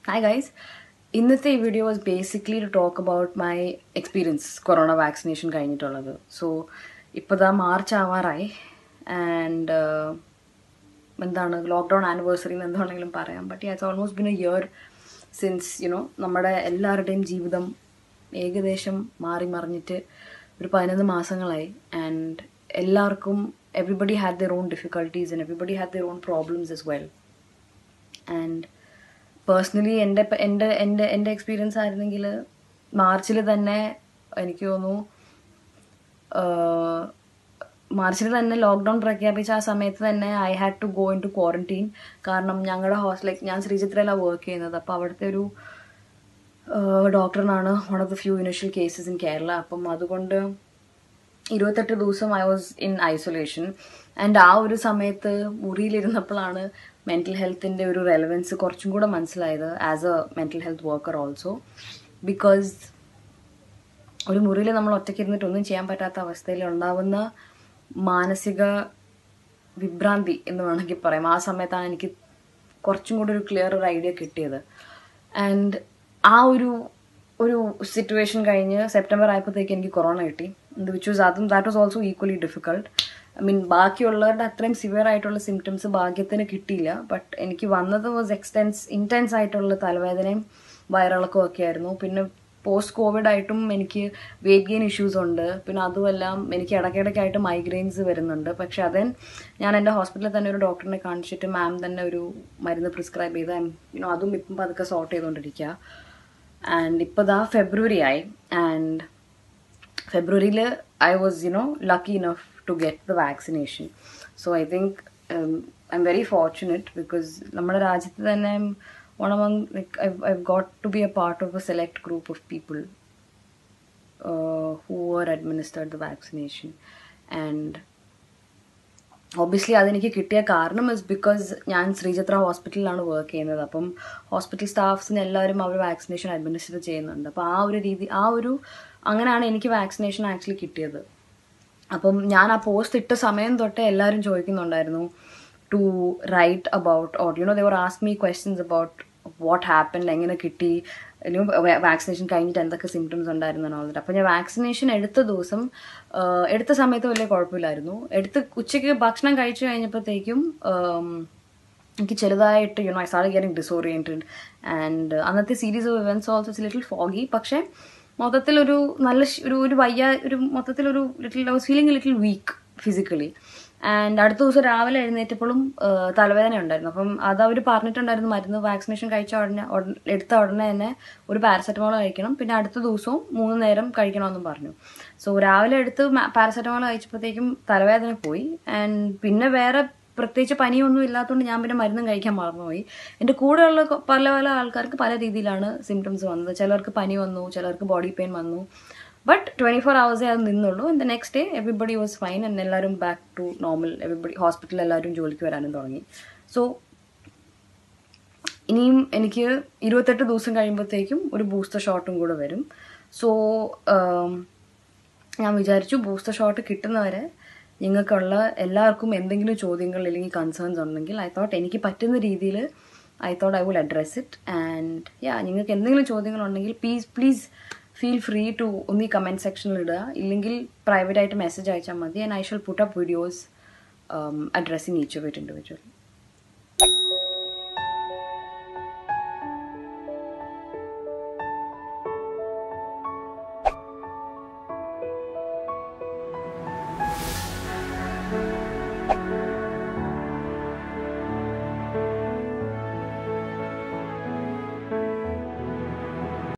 hi guys ഇന്നത്തെ ഈ video was basically to talk about my experience corona vaccination കഴിഞ്ഞിട്ടുള്ളത് so ഇപ്പോൾ ദാ മാർച്ച് ആവാറായി ആൻഡ് എന്താണ് ലോക്ക്ഡൗൺ ആനിവേഴ്സറി എന്ന് എന്താണെങ്കിലും പറയാം but it's almost been a year since you know നമ്മുടെ എല്ലാവരുടെയും ജീവിതം ഏകദേശം മാറി മറിഞ്ഞിട്ട് ഒരു പതിനൊന്ന് മാസങ്ങളായി ആൻഡ് എല്ലാവർക്കും everybody had their own difficulties and everybody had their own problems as well and personally എൻ്റെ എൻ്റെ എൻ്റെ എൻ്റെ എക്സ്പീരിയൻസ് ആയിരുന്നെങ്കിൽ മാർച്ചിൽ തന്നെ എനിക്ക് തോന്നുന്നു മാർച്ചിൽ തന്നെ ലോക്ക്ഡൗൺ പ്രഖ്യാപിച്ച ആ സമയത്ത് തന്നെ I had to go into quarantine കാരണം ഞങ്ങളുടെ ഹോസ്റ്റലിൽ ഞാൻ ശ്രീചിത്രയിലാണ് വർക്ക് ചെയ്യുന്നത് അപ്പോൾ അവിടുത്തെ ഒരു ഡോക്ടറിനാണ് one of the few initial cases in Kerala അപ്പം അതുകൊണ്ട് ഇരുപത്തെട്ട് ദിവസം I was in isolation and ആ ഒരു സമയത്ത് മുറിയിലിരുന്നപ്പോഴാണ് മെൻ്റൽ ഹെൽത്തിൻ്റെ ഒരു റെലവൻസ് കുറച്ചും കൂടെ മനസ്സിലായത് as a mental health worker also because ഒരു മുറിയിൽ നമ്മൾ ഒറ്റയ്ക്ക് ഇരുന്നിട്ട് ഒന്നും ചെയ്യാൻ പറ്റാത്ത അവസ്ഥയിൽ ഉണ്ടാവുന്ന മാനസിക വിഭ്രാന്തി എന്ന് വേണമെങ്കിൽ പറയാം ആ സമയത്താണ് എനിക്ക് കുറച്ചും കൂടി ഒരു ക്ലിയർ ഒരു ഐഡിയ കിട്ടിയത് ആൻഡ് ആ ഒരു ഒരു സിറ്റുവേഷൻ കഴിഞ്ഞ് സെപ്റ്റംബർ ആയപ്പോഴത്തേക്ക് എനിക്ക് കൊറോണ കിട്ടി വിച്ച് വാസ് അതും that was also equally difficult I mean ബാക്കിയുള്ളവരുടെ അത്രയും സിവിയർ ആയിട്ടുള്ള സിംറ്റംസ് ഭാഗ്യത്തിന് കിട്ടിയില്ല ബട്ട് എനിക്ക് വന്നത് വാസ് എക്സ്റ്റെൻസ് ഇൻറ്റൻസ് ആയിട്ടുള്ള തലവേദനയും വയറിളക്കവും ഒക്കെ ആയിരുന്നു പിന്നെ പോസ്റ്റ് കോവിഡ് ആയിട്ടും എനിക്ക് വെയിറ്റ് ഗെയിൻ ഇഷ്യൂസ് ഉണ്ട് പിന്നെ അതുമെല്ലാം എനിക്ക് ഇടയ്ക്കിടയ്ക്കായിട്ട് മൈഗ്രെയിൻസ് വരുന്നുണ്ട് പക്ഷെ അതൻ ഞാൻ എൻ്റെ ഹോസ്പിറ്റലിൽ തന്നെ ഒരു ഡോക്ടറിനെ കാണിച്ചിട്ട് മാം തന്നെ ഒരു മരുന്ന് പ്രിസ്ക്രൈബ് ചെയ്ത് യുനോ അതും ഇപ്പം പതുക്കെ സോർട്ട് ചെയ്തുകൊണ്ടിരിക്കുക ആൻഡ് ഇപ്പോൾ ദാ ഫെബ്രുവരി ആയി ആൻഡ് ഫെബ്രുവരിയിൽ I was you know lucky enough to get the vaccination so I think I am very fortunate because നമ്മുടെ രാജ്യത്ത് തന്നെ one among like I've I've got to be a part of a select group of people uh, who were administered the vaccination, and obviously അതെനിക്ക് കിട്ടിയ കാരണം is because ഞാൻ ശ്രീചിത്ര ഹോസ്പിറ്റലിലാണ് work ചെയ്യുന്നത് അപ്പം ഹോസ്പിറ്റൽ സ്റ്റാഫ്സിന് എല്ലാവരും അവർ വാക്സിനേഷൻ അഡ്മിനിസ്റ്റർ ചെയ്യുന്നുണ്ട് അപ്പോൾ ആ ഒരു രീതി ആ ഒരു അങ്ങനെയാണ് എനിക്ക് വാക്സിനേഷൻ ആക്ച്വലി കിട്ടിയത് അപ്പം ഞാൻ ആ പോസ്റ്റ് ഇട്ട സമയം തൊട്ടേ എല്ലാവരും ചോദിക്കുന്നുണ്ടായിരുന്നു to write about or you know their ask me questions about what happen എങ്ങനെ കിട്ടി വാക്സിനേഷൻ കഴിഞ്ഞിട്ട് എന്തൊക്കെ സിംറ്റംസ് ഉണ്ടായിരുന്നു എന്നുള്ളത് അപ്പോൾ ഞാൻ വാക്സിനേഷൻ എടുത്ത ദിവസം എടുത്ത സമയത്ത് വലിയ കുഴപ്പമില്ലായിരുന്നു എടുത്ത് ഉച്ചയ്ക്ക് ഭക്ഷണം കഴിച്ചു കഴിഞ്ഞപ്പോഴത്തേക്കും എനിക്ക് ചെറുതായിട്ട് you know I start getting disoriented and അന്നത്തെ series of events also it's little foggy പക്ഷേ മൊത്തത്തിലൊരു നല്ല ഒരു ഒരു വയ്യ ഒരു മൊത്തത്തിലൊരു little I was feeling little weak physically and അടുത്ത ദിവസം രാവിലെ എഴുന്നേറ്റപ്പോഴും തലവേദന ഉണ്ടായിരുന്നു അപ്പം അത് അവർ പറഞ്ഞിട്ടുണ്ടായിരുന്നു മരുന്ന് വാക്സിനേഷൻ കഴിച്ച ഉടനെ എടുത്ത ഉടനെ തന്നെ ഒരു പാരസെറ്റമോൾ കഴിക്കണം പിന്നെ അടുത്ത ദിവസവും മൂന്ന് നേരം കഴിക്കണമെന്നും പറഞ്ഞു സോ രാവിലെ എടുത്ത് പാരസെറ്റമോൾ കഴിച്ചപ്പോഴത്തേക്കും തലവേദന പോയി ആൻഡ് പിന്നെ വേറെ പ്രത്യേകിച്ച് പനിയൊന്നും ഇല്ലാത്തതുകൊണ്ട് ഞാൻ പിന്നെ മരുന്നും കഴിക്കാൻ മറന്നുപോയി എൻ്റെ കൂടെയുള്ള പല പല ആൾക്കാർക്ക് പല രീതിയിലാണ് സിംറ്റംസ് വന്നത് ചിലർക്ക് പനി വന്നു ചിലർക്ക് ബോഡി പെയിൻ വന്നു ബട്ട് ട്വൻറ്റി ഫോർ അവേഴ്സേ അത് നിന്നുള്ളൂ and the next day everybody was fine and എല്ലാവരും ബാക്ക് ടു നോർമൽ എവറിബഡി ഹോസ്പിറ്റലിൽ എല്ലാവരും ജോലിക്ക് വരാനും തുടങ്ങി സോ ഇനിയും എനിക്ക് ഇരുപത്തെട്ട് ദിവസം കഴിയുമ്പോഴത്തേക്കും ഒരു ബൂസ്റ്റർ ഷോട്ടും കൂടെ വരും സോ ഞാൻ വിചാരിച്ചു ബൂസ്റ്റർ ഷോട്ട് കിട്ടുന്നവരെ നിങ്ങൾക്കുള്ള എല്ലാവർക്കും എന്തെങ്കിലും ചോദ്യങ്ങൾ അല്ലെങ്കിൽ കൺസേൺസ് ഉണ്ടെങ്കിൽ ഐ തോട്ട് എനിക്ക് പറ്റുന്ന രീതിയിൽ I thought I will address it and yeah നിങ്ങൾക്ക് എന്തെങ്കിലും ചോദ്യങ്ങളുണ്ടെങ്കിൽ please please feel free to ഒന്നീ കമൻറ്റ് സെക്ഷനിൽ ഇടുക ഇല്ലെങ്കിൽ പ്രൈവറ്റ് ആയിട്ട് മെസ്സേജ് അയച്ചാൽ മതി and I shall put up videos addressing each of it individual thank you